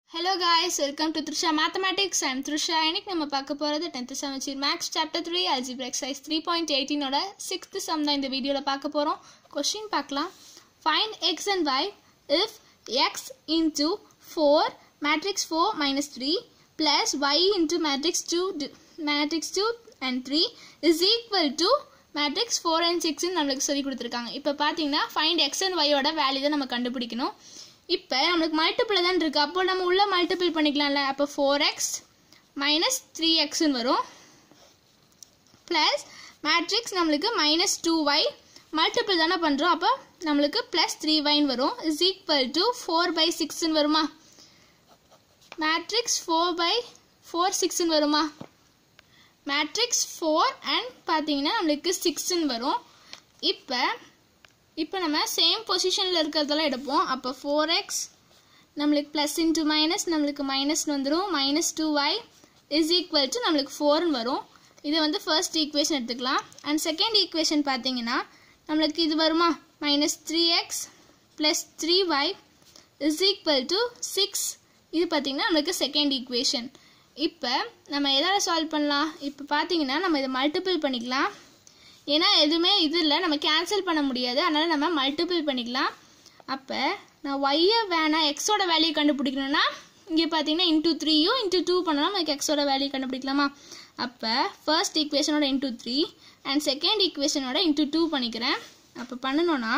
hello guys welcome to Trisha mathematics I'm Trisha இன்னைக்கு நம்ம பார்க்க போகிறது tenth Samacheer maths chapter three algebra exercise three point எயிட்டீனோட சிக்ஸ்த்து சம் தான் இந்த வீடியோவில் பார்க்க போகிறோம் கொஷின் பார்க்கலாம் find x and y if x into four matrix four minus three plus y into matrix two matrix two and three is equal to matrix four and சிக்ஸ்னு நம்மளுக்கு சொல்லி கொடுத்துருக்காங்க இப்போ பார்த்தீங்கன்னா ஃபைண்ட் எக்ஸ் அண்ட் ஒய்யோட value தான் நம்ம கண்டுபிடிக்கணும் இப்போ நம்மளுக்கு மல்டிபிள் தான் இருக்குது அப்போ நம்ம உள்ளே மல்டிபிள் பண்ணிக்கலாம்ல அப்போ ஃபோர் எக்ஸ் மைனஸ் த்ரீ எக்ஸ்ன்னு வரும் ப்ளஸ் மேட்ரிக்ஸ் நம்மளுக்கு மைனஸ் டூ ஒய் மல்டிபிள் தானே பண்ணுறோம் அப்போ நம்மளுக்கு ப்ளஸ் த்ரீ ஒய்ன்னு வரும் is equal to four by சிக்ஸ்ன்னு வருமா மேட்ரிக்ஸ் ஃபோர் பை ஃபோர் சிக்ஸ்ன்னு வருமா மேட்ரிக்ஸ் ஃபோர் அண்ட் பார்த்தீங்கன்னா நம்மளுக்கு சிக்ஸ்ன்னு வரும் இப்போ இப்போ நம்ம சேம் பொசிஷனில் இருக்கிறதெல்லாம் எடுப்போம் அப்போ ஃபோர் எக்ஸ் நம்மளுக்கு ப்ளஸ் இன்ட்டு மைனஸ் நம்மளுக்கு மைனஸ்னு வந்துடும் minus two y is equal to நம்மளுக்கு ஃபோர்னு வரும் இது வந்து ஃபர்ஸ்ட் ஈக்குவேஷன் எடுத்துக்கலாம் அண்ட் செகண்ட் ஈக்குவேஷன் பார்த்தீங்கன்னா நம்மளுக்கு இது வருமா minus three x plus three y is equal to six இது பார்த்தீங்கன்னா நம்மளுக்கு செகண்ட் ஈக்குவேஷன் இப்போ நம்ம எதால் சால்வ் பண்ணலாம் இப்போ பார்த்தீங்கன்னா நம்ம இதை மல்டிபிள் பண்ணிக்கலாம் ஏன்னா எதுவுமே இது இல்லை நம்ம கேன்சல் பண்ண முடியாது அதனால் நம்ம மல்டிபிள் பண்ணிக்கலாம் அப்போ நான் ஒய்யை வேணாம் எக்ஸோட வேல்யூ கண்டுபிடிக்கணும்னா இங்கே பார்த்தீங்கன்னா இன்டூ த்ரீயும் இன்டூ டூ பண்ணலாம் நமக்கு எக்ஸோட வேல்யூ கண்டுபிடிக்கலாமா அப்போ ஃபர்ஸ்ட் ஈக்குவேஷனோட இன்டூ த்ரீ அண்ட் செகண்ட் ஈக்குவேஷனோட இன்டூ டூ பண்ணிக்கிறேன் அப்போ பண்ணணும்னா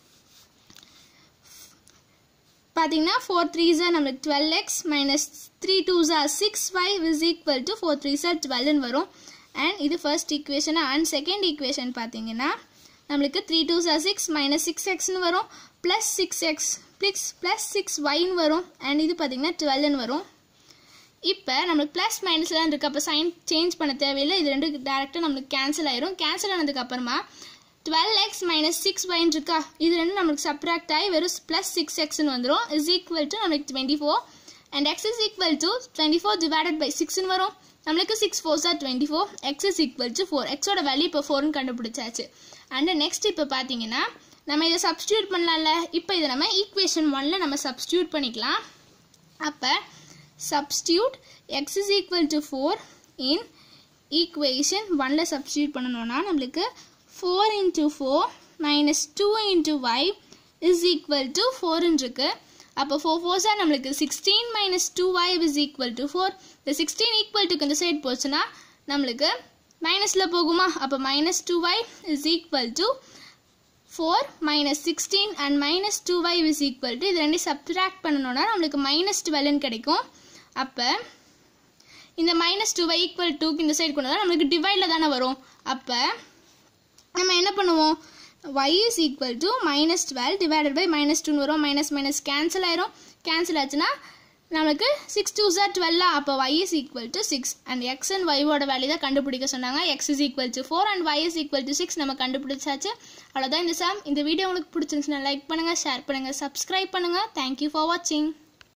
பார்த்தீங்கன்னா ஃபோர் த்ரீ ஜார் நம்மளுக்கு twelve x minus three two ஜார் six five is equal to four three ஜார் டுவெல்னு வரும் அண்ட் இது first equation and second equation பார்த்தீங்கன்னா நம்மளுக்கு த்ரீ டூ ஜார் சிக்ஸ் மைனஸ் சிக்ஸ் எக்ஸ்னு வரும் plus six x plus plus six ஒய்னு வரும் அண்ட் இது பார்த்தீங்கன்னா டுவெல்னு வரும் இப்போ நம்மளுக்கு ப்ளஸ் மைனஸ்லாம் இருக்குது அப்போ சைன் சேஞ்ச் பண்ண தேவையில்லை இது ரெண்டு டேரெக்டாக நம்மளுக்கு கேன்சல் ஆயிரும் கேன்சல் ஆனதுக்கு அப்புறமா டுவெல் எக்ஸ் மைனஸ் சிக்ஸ் ஒயின் இருக்கா இது ரெண்டு நம்மளுக்கு சப்ராக்ட் ஆகி வெறும் ப்ளஸ் சிக்ஸ் எக்ஸ்னு வந்துடும் இஸ் ஈக்குவல் டு நம்மளுக்கு twenty four and x is equal to twenty four divided by சிக்ஸ்னு வரும் நம்மளுக்கு சிக்ஸ் ஃபோர் சார் twenty four x is equal to four எக்ஸோட வேல்யூ இப்போ ஃபோர்னு கண்டுபிடிச்சாச்சு அண்ட் நெக்ஸ்ட் இப்போ பார்த்தீங்கன்னா நம்ம இதை சப்ஸ்டியூட் பண்ணலாம்ல இப்போ இதை நம்ம ஈக்குவேஷன் ஒன்ல நம்ம சப்ஸ்டியூட் பண்ணிக்கலாம் அப்போ substitute x is equal to four in equation ஒன்ல சப்ஸ்டியூட் பண்ணணும்னா நம்மளுக்கு four into four minus two into y is equal to ஃபோர்னு இருக்கு அப்போ ஃபோர் ஃபோர் சார் நம்மளுக்கு sixteen minus two y is equal to four இந்த சிக்ஸ்டீன் ஈக்குவல் டுக்கு இந்த சைட் போச்சுன்னா நம்மளுக்கு மைனஸில் போகுமா அப்போ minus two y is equal to four minus sixteen and minus two y is equal to இது ரெண்டையும் சப்ட்ராக்ட் பண்ணணும்னா நம்மளுக்கு மைனஸ் டுவெல்னு கிடைக்கும் அப்போ இந்த மைனஸ் டூ ஒய் ஈக்குவல் டூக்கு இந்த சைடு கொண்டு நம்மளுக்கு டிவைடில் தானே வரும் அப்போ நம்ம என்ன பண்ணுவோம் y is equal to minus 12 divided by minus 2 வரும் minus minus cancel ஆயிரும் cancel ஆச்சுன்னா நம்மளுக்கு சிக்ஸ் டூ சார் டுவெல்லா அப்போ y is equal to six and x and ஒய்வோட வேல்யூ தான் கண்டுபிடிக்க சொன்னாங்க x is equal to four and y is equal to six நம்ம கண்டுபிடிச்சாச்சு அவ்வளோதான் இந்த சாம் இந்த வீடியோ உங்களுக்கு பிடிச்சிருந்துச்சுன்னா லைக் பண்ணுங்கள் ஷேர் பண்ணுங்கள் சப்ஸ்கிரைப் பண்ணுங்கள் தேங்க்யூ ஃபார் வாட்சிங்